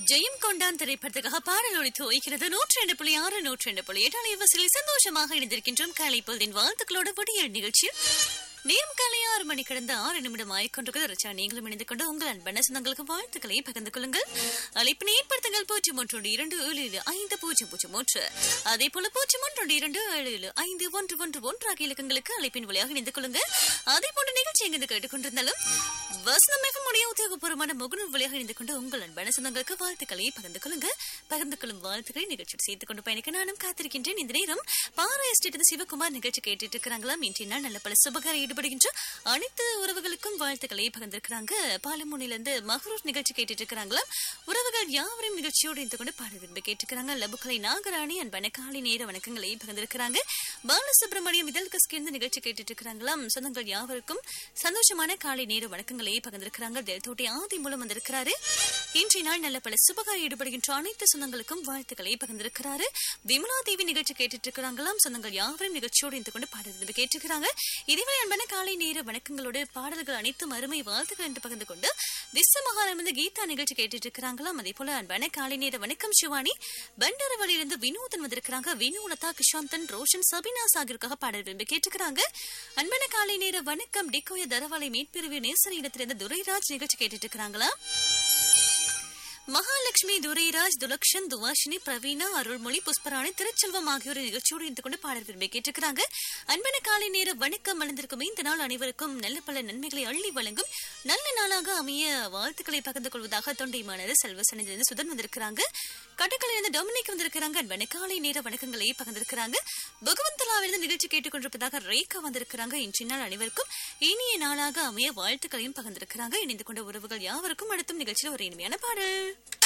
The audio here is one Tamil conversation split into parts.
ஜெயம் கொண்டான் திரைப்படத்துக்காக பாடல் ஒழித்து வைக்கிறது நூற்றி ரெண்டு புள்ளி ஆறு நூற்றி ரெண்டு புள்ளி எட்டு அலைவரிசையில் சந்தோஷமாக இணைந்திருக்கின்றோம் காலை பொழுதின் வாழ்த்துக்களோடு விடியல் நிகழ்ச்சியில் நேரம் காலை ஆறு மணி கடந்த ஆறு நிமிடம் ஆயிக்கொண்டிருக்கிறது ரச்சா நீங்களும் இணைந்து கொண்டு உங்கள் அன்பன சொந்தங்களுக்கு வாழ்த்துக்களை பகிர்ந்து கொள்ளுங்கள் அழைப்பினை ஏற்படுத்துங்கள் பூஜ்ஜியம் ஒன்று இரண்டு ஏழு ஏழு ஐந்து பூஜ்ஜியம் பூஜ்ஜியம் ஒன்று அதே போல பூஜ்ஜியம் ஒன்று இரண்டு ஏழு ஏழு ஐந்து ஒன்று ஒன்று ஒன்று ஆகிய இலக்கங்களுக்கு அழைப்பின் வழியாக இணைந்து கொள்ளுங்க அதே போன்ற நிகழ்ச்சி எங்கு கேட்டுக்கொண்டிருந்தாலும் வசனமாக முடிய உத்தியோகபூர்வமான முகநூல் வழியாக இணைந்து கொண்டு உங்கள் அன்பான சொந்தங்களுக்கு வாழ்த்துக்களை பகிர்ந்து கொள்ளுங்க பகிர்ந்து கொள்ளும் வாழ்த்துக்களை நிகழ்ச்சியில் சேர்த்துக் கொண்டு பயணிக்க நானும் காத்திருக்கின்றேன் இந்த நேரம் பாரா எஸ்டேட் சிவகுமார் நிகழ்ச்சி கேட்டுட்டு இருக்கிறாங்களாம் இன்றைய நாள் நல்ல பல சுபகார ஈடுபடுகின்ற அனைத்து உறவுகளுக்கும் வாழ்த்துக்களை பகிர்ந்திருக்கிறாங்க பாலமுனையிலிருந்து மஹரூர் நிகழ்ச்சி கேட்டுட்டு இருக்கிறாங்களாம் உறவுகள் யாவரையும் நிகழ்ச்சியோடு இருந்து கொண்டு பாட விரும்பி கேட்டுக்கிறாங்க லபுக்கலை நாகராணி அன்பான காலை நேர வணக்கங்களை பகிர்ந்திருக்கிறாங்க பாலசுப்ரமணியம் இதழ் கஸ்கிருந்து நிகழ்ச்சி கேட்டுட்டு இருக்கிறாங்களாம் சொந்தங்கள் யாவருக்கும் சந்தோஷமான காலை நேர வணக்கங்களை பகிர்ந்திருக்கிறாங்க தேவத்தோட்டி ஆதி மூலம் வந்திருக்கிறாரு இன்றைய நாள் நல்ல பல சுபகார ஈடுபடுகின்ற அனைத்து சொந்தங்களுக்கும் வாழ்த்துக்களை பகிர்ந்திருக்கிறாரு விமலா தேவி நிகழ்ச்சி கேட்டுட்டு இருக்கிறாங்களாம் சொந்தங்கள் யாவரும் நிகழ்ச்சியோடு இருந்து கொண்டு பாட விரும்பி கேட்டுக்கிறாங்க இதுவே அன்பான காலை நேர வணக்கங்களோடு பாடல்கள் அனைத்தும் அருமை வாழ்த்துக்கள் என்று பகிர்ந்து கொண்டு திச மகாரம் கீதா நிகழ்ச்சி கேட்டுட்டு இருக்கிறாங்களாம் அதே போல அன்பான காலை நேர வணக்கம் சிவானி பண்டரவழியிலிருந்து வினோதன் வந்திருக்கிறாங்க வினோலதா கிஷாந்தன் ரோஷன் சபினாஸ் ஆகியோருக்காக பாடல் விரும்பி கேட்டுக்கிறாங்க அன்பான காலை நேர வணக்கம் டிக்கோய தரவாலை மீட்பிரிவு நேசரி இடத்திலிருந்து துரைராஜ் நிகழ்ச்சி கேட்டுட்டு இருக்கிறாங்களா மகாலட்சுமி துரைராஜ் துலக்ஷன் துவாஷினி பிரவீனா அருள்மொழி புஷ்பராணி திருச்செல்வம் ஆகியோர் நிகழ்ச்சியோடு இருந்து கொண்டு பாடல் விரும்பி கேட்டிருக்கிறாங்க அன்பன காலை நேர வணக்கம் மலர்ந்திருக்கும் இந்த நாள் அனைவருக்கும் நல்ல பல நன்மைகளை அள்ளி வழங்கும் நல்ல நாளாக அமைய வாழ்த்துக்களை பகிர்ந்து கொள்வதாக தொண்டைமானது செல்வசனிலிருந்து சுதன் வந்திருக்கிறாங்க கடற்கரையிலிருந்து டொமினிக் வந்திருக்கிறாங்க அன்பன காலை நேர வணக்கங்களை பகிர்ந்திருக்கிறாங்க பகவந்தலாவிலிருந்து நிகழ்ச்சி கேட்டுக்கொண்டிருப்பதாக ரேகா வந்திருக்கிறாங்க இன்றைய நாள் அனைவருக்கும் இனிய நாளாக அமைய வாழ்த்துக்களையும் பகிர்ந்திருக்கிறாங்க இணைந்து கொண்ட உறவுகள் யாவருக்கும் அடுத்தும் நிகழ்ச்சியில் ஒரு இனிமையான பாடல்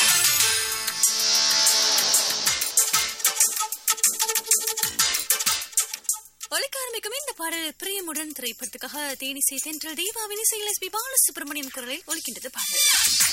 ஒழிக்க ஆரம்பிக்கும் இந்த பாடல் பிரியமுடன் திரைப்படத்துக்காக தேனிசை தென்றல் தீபாவின் இசையில் எஸ் பி பாலசுப்ரமணியம் குரலில் ஒழிக்கின்றது பாடல்